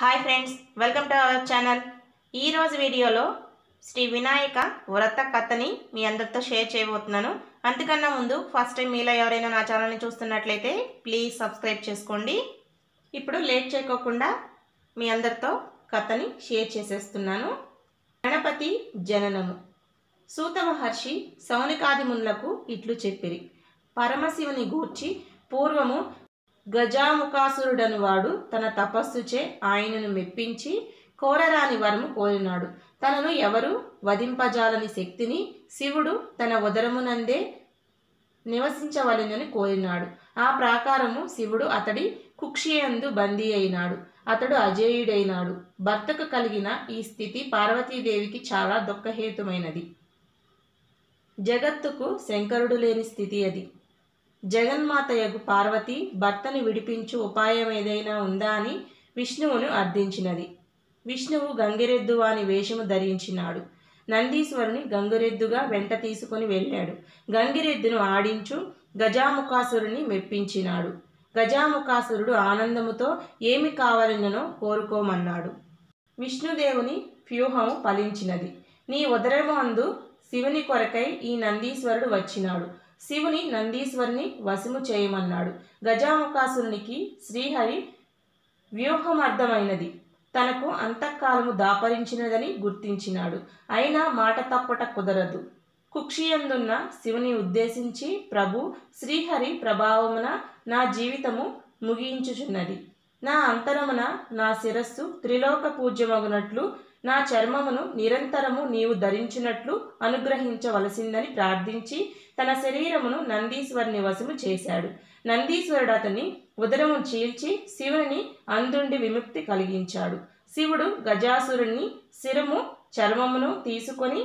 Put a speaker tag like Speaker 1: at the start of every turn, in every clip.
Speaker 1: hi friends welcome to our channel ఈరోజు వీడియోలో శ్రీ వినాయక వ్రత కథని మీ అందరితో షేర్ చేయబోతున్నాను అంతకన్నా ముందు ఫస్ట్ టైం మీలో ఎవరైనా నా ఛానల్ని చూస్తున్నట్లయితే ప్లీజ్ సబ్స్క్రైబ్ చేసుకోండి ఇప్పుడు లేట్ చేయకోకుండా మీ అందరితో కథని షేర్ చేసేస్తున్నాను గణపతి జననము సూత మహర్షి సౌనికాదిమునులకు ఇట్లు చెప్పిరి పరమశివుని గూర్చి పూర్వము గజాముఖాసురుడను వాడు తన తపస్సుచే ఆయనను మెప్పించి కోరరాని వరము కోరినాడు తనను ఎవరు వధింపజాలని శక్తిని శివుడు తన ఉదరమునందే నివసించవలెనని కోరినాడు ఆ ప్రాకారము శివుడు అతడి కుక్షియందు బందీ అయినాడు అతడు అజేయుడైనాడు భర్తకు కలిగిన ఈ స్థితి పార్వతీదేవికి చాలా దుఃఖహేతుమైనది జగత్తుకు శంకరుడు లేని స్థితి అది జగన్మాతయగు పార్వతి భర్తను విడిపించు ఉపాయం ఏదైనా ఉందా అని విష్ణువును అర్థించినది విష్ణువు గంగిరెద్దు వాని వేషము ధరించినాడు నందీశ్వరుని గంగిరెద్దుగా వెంట తీసుకొని వెళ్ళాడు గంగిరెద్దును ఆడించు గజాముఖాసురుని మెప్పించినాడు గజాముఖాసురుడు ఆనందముతో ఏమి కావాలనో కోరుకోమన్నాడు విష్ణుదేవుని వ్యూహము ఫలించినది నీ ఉదరము అందు శివుని కొరకై ఈ నందీశ్వరుడు వచ్చినాడు శివుని నందీశ్వరుని వశము చేయమన్నాడు గజాముఖాసురునికి శ్రీహరి వ్యూహమర్థమైనది తనకు అంతఃకాలము దాపరించినదని గుర్తించినాడు అయినా మాట తప్పట కుదరదు కుక్షియందున్న శివుని ఉద్దేశించి ప్రభు శ్రీహరి ప్రభావమున నా జీవితము ముగించుచున్నది నా అంతరమున నా శిరస్సు త్రిలోక పూజ్యమగునట్లు నా చర్మమును నిరంతరము నీవు ధరించినట్లు అనుగ్రహించవలసిందని ప్రార్థించి తన శరీరమును నందీశ్వరుని వశము చేశాడు నందీశ్వరుడు అతని ఉదరము చీల్చి శివుని అందుండి విముక్తి కలిగించాడు శివుడు గజాసురుని శిరము చర్మమును తీసుకొని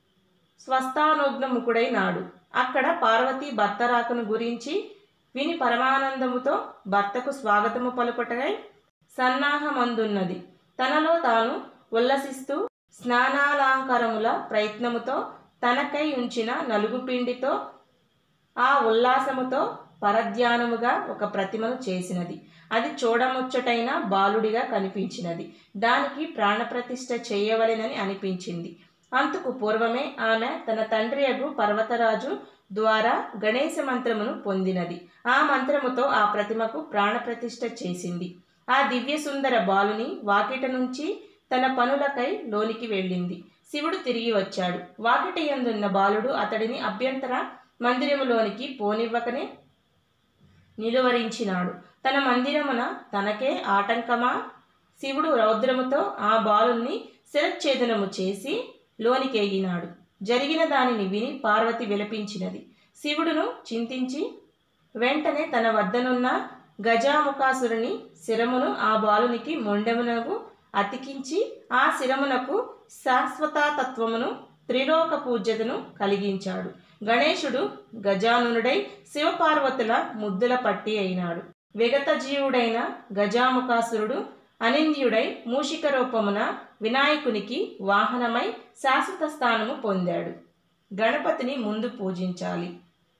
Speaker 1: స్వస్థానోగ్నముఖుడైనాడు అక్కడ పార్వతి భర్త రాకను గురించి విని పరమానందముతో భర్తకు స్వాగతము పలుకుటకై సన్నాహమందున్నది తనలో తాను ఉల్లసిస్తూ స్నానాలంకారముల ప్రయత్నముతో తనకై ఉంచిన నలుగు పిండితో ఆ ఉల్లాసముతో పరధ్యానముగా ఒక ప్రతిమను చేసినది అది చూడముచ్చటైన బాలుడిగా కనిపించినది దానికి ప్రాణప్రతిష్ఠ చేయవలెనని అనిపించింది అంతకు పూర్వమే ఆమె తన తండ్రి అగు పర్వతరాజు ద్వారా గణేశ మంత్రమును పొందినది ఆ మంత్రముతో ఆ ప్రతిమకు ప్రాణప్రతిష్ఠ చేసింది ఆ దివ్య సుందర బాలుని వాకిట నుంచి తన పనులకై లోనికి వెళ్ళింది శివుడు తిరిగి వచ్చాడు వాకిట యందున్న బాలుడు అతడిని అభ్యంతర మందిరములోనికి పోనివ్వకనే నిలువరించినాడు తన మందిరమున తనకే ఆటంకమా శివుడు రౌద్రముతో ఆ బాలుని శిరచ్ఛేదనము చేసి లోనికెగినాడు జరిగిన దానిని విని పార్వతి విలపించినది శివుడును చింతించి వెంటనే తన వద్దనున్న గజాముఖాసురుని శిరమును ఆ బాలునికి మొండెమునకు అతికించి ఆ శిరమునకు శాశ్వతత్వమును త్రిలోక పూజ్యతను కలిగించాడు గణేశుడు గజానునుడై శివపార్వతుల ముద్దుల పట్టి అయినాడు విగత జీవుడైన గజాముఖాసురుడు అనింద్యుడై మూషిక రూపమున వినాయకునికి వాహనమై శాశ్వత స్థానము పొందాడు గణపతిని ముందు పూజించాలి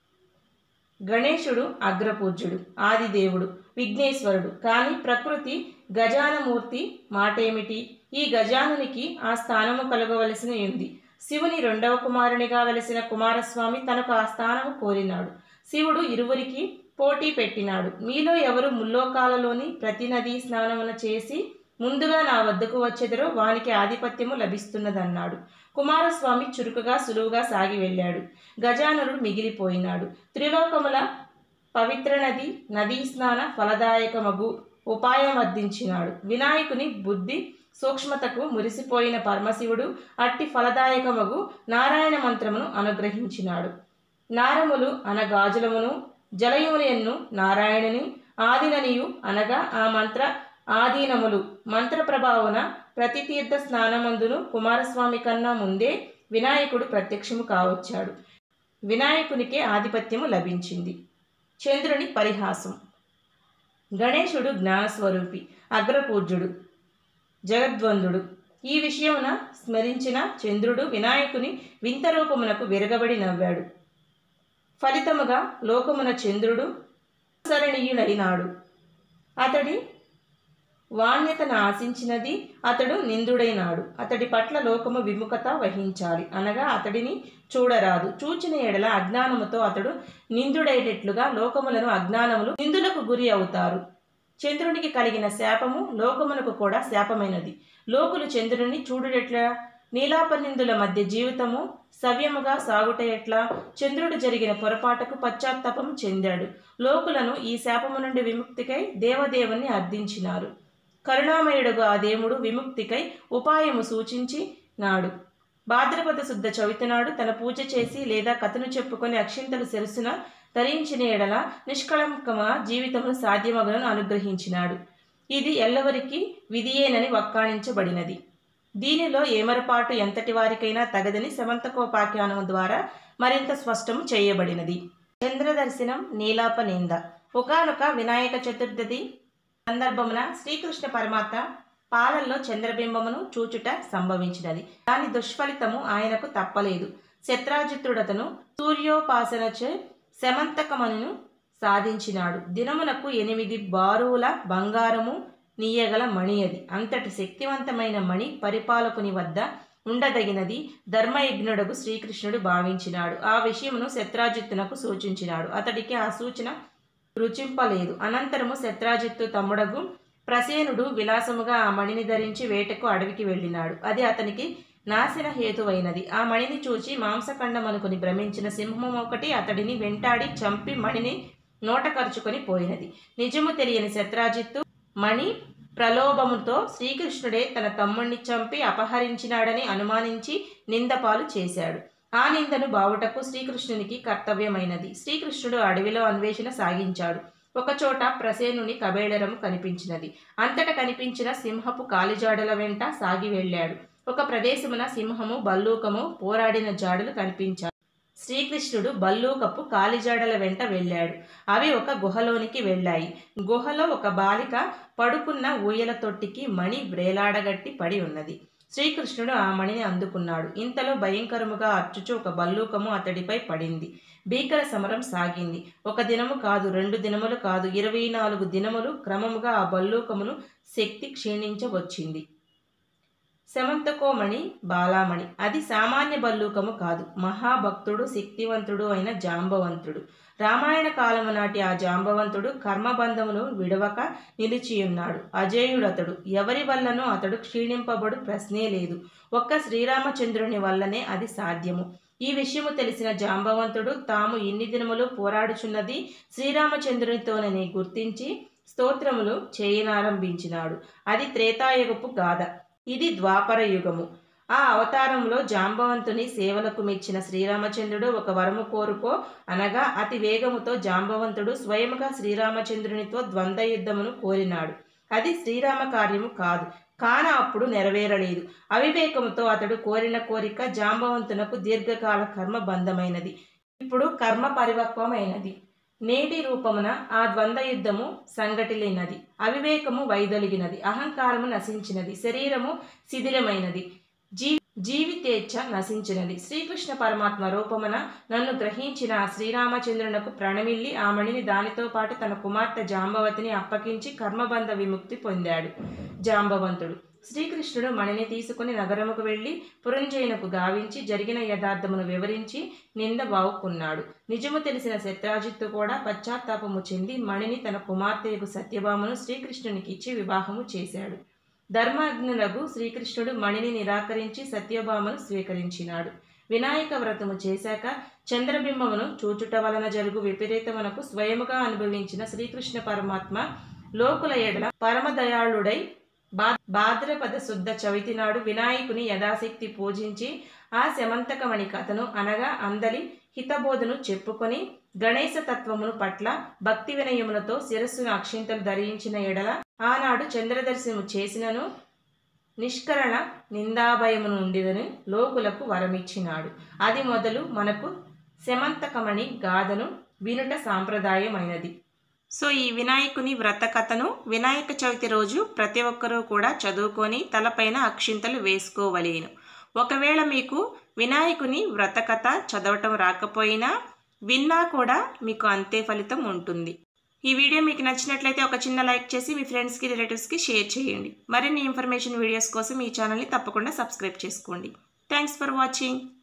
Speaker 1: గణేశుడు అగ్రపూజ్యుడు ఆదిదేవుడు విఘ్నేశ్వరుడు కానీ ప్రకృతి గజానమూర్తి మాటేమిటి ఈ గజానునికి ఆ స్థానము కలగవలసిన ఉంది శివుని రెండవ కుమారునిగా వెలిసిన కుమారస్వామి తనకు ఆ స్థానము కోరినాడు శివుడు ఇరువురికి పోటీ పెట్టినాడు మీలో ఎవరు ముల్లోకాలలోని ప్రతి నదీ స్నానమున చేసి ముందుగా నా వద్దకు వచ్చెదరో వానికి ఆధిపత్యము లభిస్తున్నదన్నాడు కుమారస్వామి చురుకుగా సులువుగా సాగి వెళ్ళాడు గజానుడు మిగిలిపోయినాడు త్రిలోకముల పవిత్ర నది నదీ స్నాన ఫలదాయకమగు ఉపాయం వర్ధించినాడు వినాయకుని బుద్ధి సూక్ష్మతకు మురిసిపోయిన పరమశివుడు అట్టి ఫలదాయకమగు నారాయణ మంత్రమును అనుగ్రహించినాడు నారములు అనగాజులమును జలయములెన్ను నారాయణుని ఆదిననియు అనగా ఆ మంత్ర ఆధీనములు మంత్ర ప్రభావన ప్రతి తీర్థ స్నానమందును కుమారస్వామి కన్నా ముందే వినాయకుడు ప్రత్యక్షము కావచ్చాడు వినాయకునికే ఆధిపత్యము లభించింది చంద్రుని పరిహాసం గణేశుడు జ్ఞానస్వరూపి అగ్రపూజ్యుడు జగద్వందుడు ఈ విషయమున స్మరించిన చంద్రుడు వినాయకుని వింత రూపమునకు విరగబడి నవ్వాడు ఫలితముగా లోకమున చంద్రుడు సరణీయుడైనాడు అతడి వాణ్యతను ఆశించినది అతడు నిందుడైనాడు అతడి పట్ల లోకము విముఖత వహించాలి అనగా అతడిని చూడరాదు చూచిన ఎడల అజ్ఞానముతో అతడు నిందుడైనట్లుగా లోకములను అజ్ఞానములు నిందులకు గురి అవుతారు చంద్రునికి కలిగిన శాపము లోకమునకు కూడా శాపమైనది లోకులు చంద్రుని చూడుడెట్లా నీలాపనిందుల మధ్య జీవితము సవ్యముగా సాగుట ఎట్లా చంద్రుడు జరిగిన పొరపాటుకు పశ్చాత్తాపం చెందాడు లోకులను ఈ శాపము నుండి విముక్తికై దేవదేవుని అర్థించినారు కరుణామయుడుగా ఆ దేవుడు విముక్తికై ఉపాయము సూచించి నాడు భాద్రపద శుద్ధ చవితి నాడు తన పూజ చేసి లేదా కథను చెప్పుకొని అక్షింతలు సెరుసున ధరించిన ఎడల నిష్కళంకమ జీవితమును సాధ్యమగలను అనుగ్రహించినాడు ఇది ఎల్లవరికి విధియేనని వక్కాణించబడినది దీనిలో ఏమరపాటు ఎంతటి వారికైనా తగదని సమంతకోపాఖ్యానం ద్వారా మరింత స్పష్టము చేయబడినది చంద్రదర్శనం నీలాపనింద ఒకనొక వినాయక చతుర్థి సందర్భమున శ్రీకృష్ణ పరమాత్మ పాలల్లో చంద్రబింబమును చూచుట సంభవించినది దాని దుష్ఫలితము ఆయనకు తప్పలేదు శత్రాజిత్తుడతను సూర్యోపాసనచే శమంతకమను సాధించినాడు దినమునకు ఎనిమిది బారువుల బంగారము నీయగల మణి అది అంతటి శక్తివంతమైన మణి పరిపాలకుని వద్ద ఉండదగినది ధర్మయజ్ఞుడకు శ్రీకృష్ణుడు భావించినాడు ఆ విషయమును శత్రాజిత్తునకు సూచించినాడు అతడికి ఆ సూచన రుచింపలేదు అనంతరము శత్రాజిత్తు తమ్ముడగు ప్రసేనుడు విలాసముగా ఆ మణిని ధరించి వేటకు అడవికి వెళ్ళినాడు అది అతనికి నాశన హేతువైనది ఆ మణిని చూచి మాంసఖండం అనుకుని భ్రమించిన సింహం ఒకటి అతడిని వెంటాడి చంపి మణిని నోట ఖర్చుకొని పోయినది నిజము తెలియని శత్రాజిత్తు మణి ప్రలోభముతో శ్రీకృష్ణుడే తన తమ్ముణ్ణి చంపి అపహరించినాడని అనుమానించి నిందపాలు చేశాడు ఆ నిందను బావుటకు శ్రీకృష్ణునికి కర్తవ్యమైనది శ్రీకృష్ణుడు అడవిలో అన్వేషణ సాగించాడు ఒకచోట ప్రసేనుని కబేళరము కనిపించినది అంతట కనిపించిన సింహపు కాలిజాడల వెంట సాగి వెళ్ళాడు ఒక ప్రదేశమున సింహము బల్లూకము పోరాడిన జాడలు కనిపించాయి శ్రీకృష్ణుడు బల్లూకపు కాలిజాడల వెంట వెళ్ళాడు అవి ఒక గుహలోనికి వెళ్ళాయి గుహలో ఒక బాలిక పడుకున్న ఊయల తొట్టికి మణి వ్రేలాడగట్టి పడి ఉన్నది శ్రీకృష్ణుడు ఆ మణిని అందుకున్నాడు ఇంతలో భయంకరముగా అర్చుచు ఒక బల్లూకము అతడిపై పడింది భీకర సమరం సాగింది ఒక దినము కాదు రెండు దినములు కాదు ఇరవై నాలుగు దినములు క్రమముగా ఆ బల్లూకమును శక్తి క్షీణించవచ్చింది శమంతకోమణి బాలామణి అది సామాన్య బల్లూకము కాదు మహాభక్తుడు శక్తివంతుడు అయిన జాంబవంతుడు రామాయణ కాలము నాటి ఆ జాంబవంతుడు కర్మబంధమును విడవక నిలిచియున్నాడు అజేయుడతడు ఎవరి వల్లనూ అతడు క్షీణింపబడు ప్రశ్నే లేదు ఒక్క శ్రీరామచంద్రుని వల్లనే అది సాధ్యము ఈ విషయము తెలిసిన జాంబవంతుడు తాము ఇన్ని దినములు పోరాడుచున్నది శ్రీరామచంద్రునితోనని గుర్తించి స్తోత్రములు చేయనారంభించినాడు అది త్రేతాయుగపు గాథ ఇది ద్వాపర యుగము ఆ అవతారంలో జాంబవంతుని సేవలకు మెచ్చిన శ్రీరామచంద్రుడు ఒక వరము కోరుకో అనగా అతి వేగముతో జాంబవంతుడు స్వయముగా శ్రీరామచంద్రునితో ద్వంద్వ యుద్ధమును కోరినాడు అది శ్రీరామ కార్యము కాదు కాన అప్పుడు నెరవేరలేదు అవివేకముతో అతడు కోరిన కోరిక జాంబవంతునకు దీర్ఘకాల కర్మ బంధమైనది ఇప్పుడు కర్మ పరిపక్వమైనది నేటి రూపమున ఆ ద్వంద్వ యుద్ధము సంఘటిలినది అవివేకము వైదొలిగినది అహంకారము నశించినది శరీరము శిథిలమైనది జీ జీవితేచ్ఛ నశించినది శ్రీకృష్ణ పరమాత్మ రూపమున నన్ను గ్రహించిన ఆ శ్రీరామచంద్రునకు ప్రణమిల్లి ఆ మణిని దానితో పాటు తన కుమార్తె జాంబవతిని అప్పగించి కర్మబంధ విముక్తి పొందాడు జాంబవంతుడు శ్రీకృష్ణుడు మణిని తీసుకుని నగరముకు వెళ్ళి పురంజయునకు గావించి జరిగిన యథార్థమును వివరించి నింద బావుకున్నాడు నిజము తెలిసిన శత్రాజిత్తు కూడా పశ్చాత్తాపము చెంది మణిని తన కుమార్తెకు సత్యభామను శ్రీకృష్ణునికి ఇచ్చి వివాహము చేశాడు ధర్మాజ్ఞులకు శ్రీకృష్ణుడు మణిని నిరాకరించి సత్యభామను స్వీకరించినాడు వినాయక వ్రతము చేశాక చంద్రబింబమును చూచుట వలన జరుగు విపరీతమునకు స్వయముగా అనుభవించిన శ్రీకృష్ణ పరమాత్మ లోకుల ఎడల పరమదయాళుడై బా భాద్రపద శుద్ధ చవితి నాడు వినాయకుని యథాశక్తి పూజించి ఆ శమంతకమణి కథను అనగా అందలి హితబోధను చెప్పుకొని గణేశ తత్వమును పట్ల భక్తి వినయములతో శిరస్సును అక్షింతలు ధరించిన ఎడల ఆనాడు చంద్రదర్శనము చేసినను నిష్కరణ నిందాభయము నుండిదని లోకులకు వరమిచ్చినాడు అది మొదలు మనకు శమంతకమణి గాథను వినుట సాంప్రదాయమైనది సో ఈ వినాయకుని వ్రత కథను వినాయక చవితి రోజు ప్రతి ఒక్కరూ కూడా చదువుకొని తలపైన అక్షింతలు వేసుకోవలేను ఒకవేళ మీకు వినాయకుని వ్రత కథ చదవటం రాకపోయినా విన్నా కూడా మీకు అంతే ఫలితం ఉంటుంది ఈ వీడియో మీకు నచ్చినట్లయితే ఒక చిన్న లైక్ చేసి మీ ఫ్రెండ్స్కి రిలేటివ్స్కి షేర్ చేయండి మరిన్ని ఇన్ఫర్మేషన్ వీడియోస్ కోసం ఈ ఛానల్ని తప్పకుండా సబ్స్క్రైబ్ చేసుకోండి థ్యాంక్స్ ఫర్ వాచింగ్